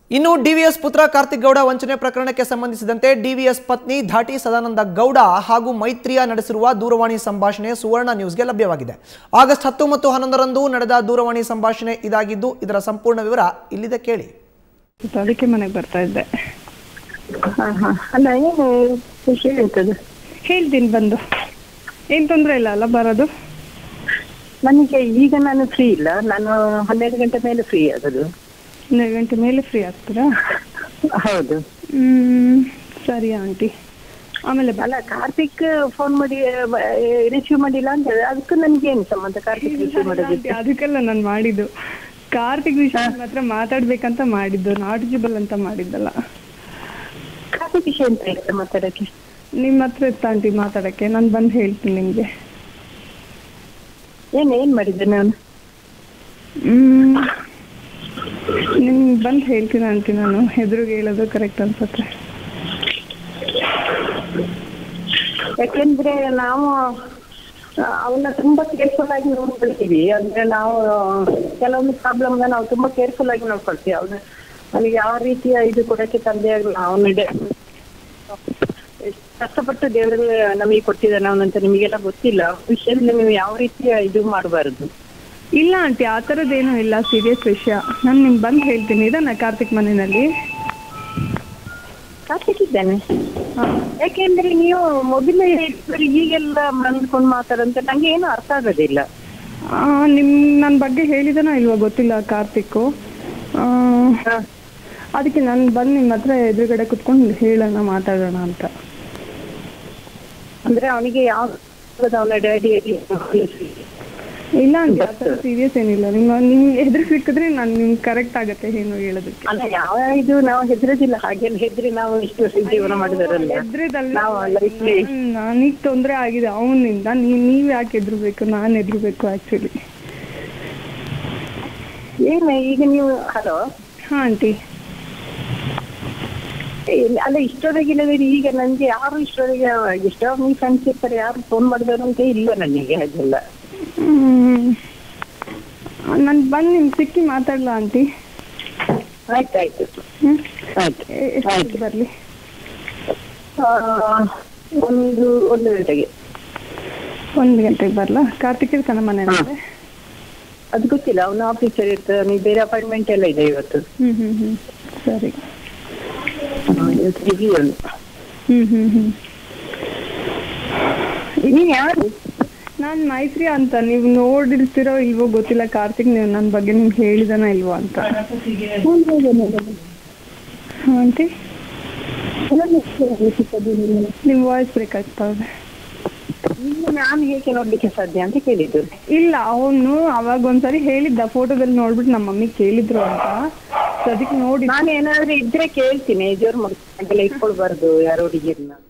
ಇನ್ನು ಡಿವಿಎಸ್ ಪುತ್ರ ಕಾರ್ತಿಕ್ ಗೌಡ ವಂಚನೆ ಪ್ರಕರಣಕ್ಕೆ ಸಂಬಂಧಿಸಿದಂತೆ ಡಿವಿಎಸ್ ಪತ್ನಿ ಧಾಟಿ ಸದಾನಂದ ಗೌಡ ಹಾಗೂ ಮೈತ್ರಿಯ ನಡೆಸಿರುವ ದೂರವಾಣಿ ಸಂಭಾಷಣೆ ಸುವರ್ಣ ನ್ಯೂಸ್ಗೆ ಲಭ್ಯವಾಗಿದೆ ಆಗಸ್ಟ್ ಹತ್ತು ಮತ್ತು ಹನ್ನೊಂದರಂದು ನಡೆದ ದೂರವಾಣಿ ಸಂಭಾಷಣೆ ಇದಾಗಿದ್ದು ಇದರ ಸಂಪೂರ್ಣ ವಿವರ ಇಲ್ಲಿದೆ ಕೇಳಿ ಇವತ್ತು ಅದಕ್ಕೆ ಮನೆಗೆ ಬರ್ತಾ ಇದ್ದೆ ಹಾ ಹಾ ಅಲ್ಲ ಏನು ಖುಷಿ ಆಯ್ತದೆ ಹೇಳ್ತೀನಿ ಬಂದು ಏನು ತೊಂದರೆ ಇಲ್ಲ ಅಲ್ಲ ಬರೋದು ನನಗೆ ಈಗ ನಾನು ಫ್ರೀ ಇಲ್ಲ ನಾನು ಹನ್ನೆರಡು ಗಂಟೆ ಮೇಲೆ ಫ್ರೀ ಆಗೋದು ಹನ್ನೆರಡು ಗಂಟೆ ಮೇಲೆ ಫ್ರೀ ಆಗ್ತೀರಾ ಹೌದು ಹ್ಮ್ ಸರಿ ಆಂಟಿ ಆಮೇಲೆ ಬಾ ಅಲ್ಲ ಕಾರ್ತಿಕ್ ಫೋನ್ ಮಾಡಿ ರಿಸೀವ್ ಮಾಡಿಲ್ಲ ಅಂತ ಅದಕ್ಕೂ ನನಗೆ ಏನು ಸಂಬಂಧ ಕಾರ್ತಿಕ್ ರಿಸೀವ್ ಮಾಡೋದಿತ್ತು ಆಂಟಿ, ಅದಕ್ಕೆಲ್ಲ ನಾನು ಮಾಡಿದ್ದು ಕಾರ್ತಿಕ್ ವಿಷಯ ಮಾತ್ರ ಮಾತಾಡ್ಬೇಕಂತ ಮಾಡಿದ್ದು ನಾಟಿಜಿಬಲ್ ಅಂತ ಮಾಡಿದ್ದಲ್ಲ ಕಾರ್ತಿಕ್ ವಿಷಯ ಅಂತ ಇತ್ತು ಮಾತಾಡಕ್ಕೆ ನಿಮ್ಮ ಹತ್ರ ಇತ್ತ ಆಂಟಿ ಮಾತಾಡಕ್ಕೆ ನಾನು ಬಂದು ಹೇಳ್ತೀನಿ ನಿಮಗೆ ಏನ್ ಏನ್ ಮಾಡಿದ್ದೆ ನಾನು ಹ್ಮ್ ನಿಮ್ಗೆ ಬಂದು ಹೇಳ್ತೀನಿ ಆಂಟಿ ನಾನು ಎದುರಿಗೆ ಹೇಳೋದು ಕರೆಕ್ಟ್ ಅನ್ಸತ್ತೆ ಯಾಕೆಂದ್ರೆ ನಾವು ಅವನ್ನ ತುಂಬಾ ಕೇರ್ಫುಲ್ ಆಗಿ ನೋಡ್ಕೊಳ್ತೀವಿ ಅಂದ್ರೆ ನಾವು ಕೆಲವೊಂದು ಪ್ರಾಬ್ಲಮ್ ನಾವು ತುಂಬಾ ಕೇರ್ಫುಲ್ ಆಗಿ ನೋಡ್ಕೊಳ್ತೀವಿ ಅವನ ಅವನಿಗೆ ಯಾವ ರೀತಿಯ ಇದು ಕೊಡಕ್ಕೆ ತಂದೆ ಆಗಲ್ಲ ಅವನ ಕಷ್ಟಪಟ್ಟು ದೇವರಲ್ಲಿ ನಮಗೆ ಕೊಟ್ಟಿದ್ದಾನೆ ಅವನಂತ ನಿಮಗೆಲ್ಲ ಗೊತ್ತಿಲ್ಲ ವಿಷಯದಲ್ಲಿ ನೀವು ಯಾವ ರೀತಿಯ ಇದು ಮಾಡಬಾರದು ಇಲ್ಲ ಆಂಟಿ ಆ ಥರದ್ದೇನೂ ಇಲ್ಲ ಸೀರಿಯಸ್ ವಿಷಯ ನಾನು ನಿಮ್ಗೆ ಬಂದು ಹೇಳ್ತೀನಿ ಇದನ್ನ ಕಾರ್ತಿಕ್ ಮನೆಯಲ್ಲಿ ಕಾರ್ತಿಕ್ ಇದ್ದಾನೆ ಯಾಕೆಂದ್ರೆ ನೀವು ಮೊದಲೇ ಈಗೆಲ್ಲ ಬಂದ್ಕೊಂಡು ಮಾತಾಡಂತ ನಂಗೆ ಏನು ಅರ್ಥ ಆಗೋದಿಲ್ಲ ನಿಮ್ಮ ನನ್ನ ಬಗ್ಗೆ ಹೇಳಿದನೋ ಇಲ್ವೋ ಗೊತ್ತಿಲ್ಲ ಕಾರ್ತಿಕ್ಕು ಆ, ಅದಕ್ಕೆ ನಾನು ಬಂದು ನಿಮ್ಮ ಹತ್ರ ಎದುರುಗಡೆ ಕುತ್ಕೊಂಡು ಹೇಳೋಣ ಮಾತಾಡೋಣ ಅಂತ ಅಂದ್ರೆ ಅವನಿಗೆ ಯಾವ ಅವನ ಡ್ಯಾಡಿ ಇಲ್ಲ ಆಂಟಿ ಆ ಥರ ಸೀರಿಯಸ್ ಏನಿಲ್ಲ ನಿಮ್ಮ ನಿಮ್ಗೆ ಎದುರು ಸಿಕ್ಕಿದ್ರೆ ನಾನು ನಿಮ್ಗೆ ಕರೆಕ್ಟ್ ಆಗುತ್ತೆ ಏನು ಹೇಳೋದಕ್ಕೆ ಅಲ್ಲ ಯಾವ ಇದು ನಾವು ಹೆದರೋದಿಲ್ಲ ಹಾಗೆಲ್ಲ ಹೆದ್ರಿ ನಾವು ಇಷ್ಟು ವರ್ಷ ಜೀವನ ಮಾಡಿದಾರಲ್ಲ ಎದ್ರಿದಲ್ಲ ನಾವು ಲೈಫ್ಲಿ ನನಗೆ ತೊಂದರೆ ಆಗಿದೆ ಅವನಿಂದ ನೀವು ನೀವು ಯಾಕೆ ಎದುರ್ಬೇಕು ನಾನು ಎದುರ್ಬೇಕು ಆ್ಯಕ್ಚುಲಿ ಏನು ಈಗ ನೀವು ಹಲೋ ಹಾಂ ಆಂಟಿ ಅಲ್ಲ ಇಷ್ಟೊಳಗಿಲ್ಲದ್ರೆ ಈಗ ನನ್ಗೆ ಯಾರು ಇಷ್ಟೊಳಗೆ ಎಷ್ಟೋ మీ ಫ್ರೆಂಡ್ಸ್ ಇರ್ತಾರೆ ಯಾರು ಫೋನ್ ಮಾಡಿದವರು ಅಂತ ಇಲ್ಲ ನನಗೆ ಅದೆಲ್ಲ ನಾನು ಬಂದು ನಿಮ್ಗೆ ಸಿಕ್ಕಿ ಮಾತಾಡ್ಲಾ ಆಂಟಿ ಆಯ್ತಾಯ್ತು ಹ್ಞೂ ಆಯ್ತು ಎಷ್ಟು ಬರಲಿ ಆ, ಒಂದು ಒಂದು ಗಂಟೆಗೆ ಒಂದು ಗಂಟೆಗೆ ಬರಲಾ ಕಾರ್ತಿಕ್ ಇರ್ತಾನ ಮನೆಯಲ್ಲಿ ಅದು ಗೊತ್ತಿಲ್ಲ ಅವನು ಆಫೀಸರ್ ಇರ್ತಾರೆ ನೀವು ಬೇರೆ ಅಪಾಯಿಂಟ್ಮೆಂಟ್ ಎಲ್ಲ ಇದೆ ಇವತ್ತು ಹ್ಞೂ ಹ್ಞೂ ಹ್ಞೂ ಸರಿ ಆ, ಇವತ್ತು busy ಅವನು. ಹ್ಞೂ ಹ್ಞೂ ಹ್ಞೂ ನೀನ್ ಯಾರು ನಾನು ಮೈತ್ರಿ ಅಂತ ನೀವು ನೋಡಿರ್ತೀರೋ ಇಲ್ವೋ ಗೊತ್ತಿಲ್ಲ ಕಾರ್ತಿಕ್ ನೀವು ನನ್ನ ಬಗ್ಗೆ ನಿಮ್ಗೆ ಹೇಳಿದಾನ ಇಲ್ವೋ ಅಂತ ಹಾಂ ಆಂಟಿ ನಿಮ್ಮ ವಾಯ್ಸ್ ಬ್ರೇಕ್ ಆಗ್ತಾ ಇದೆ ಈಗ ನಾನು ಹೇಗೆ ನೋಡ್ಲಿಕ್ಕೆ ಸಾಧ್ಯ ಅಂತ ಕೇಳಿದ್ದು ಇಲ್ಲ ಅವನು ಅವಾಗ ಒಂದ್ಸರಿ ಹೇಳಿದ್ದ ಫೋಟೋದಲ್ಲಿ ನೋಡ್ಬಿಟ್ಟು ನಮ್ಮ ಮಮ್ಮಿ ಕೇಳಿದ್ರು ಅಂತ ಸೊ ಅದಕ್ಕೆ ನೋಡಿ ನಾನು ಏನಾದ್ರೂ ಇದ್ರೆ ಕೇಳ್ತೀನಿ ಜೋರ್ ಮಗಳೆಲ್ಲ ಇಟ್ಕೊಳ್ಬಾರ್ದು ಯಾರೋ ಹುಡುಗಿರ್ನ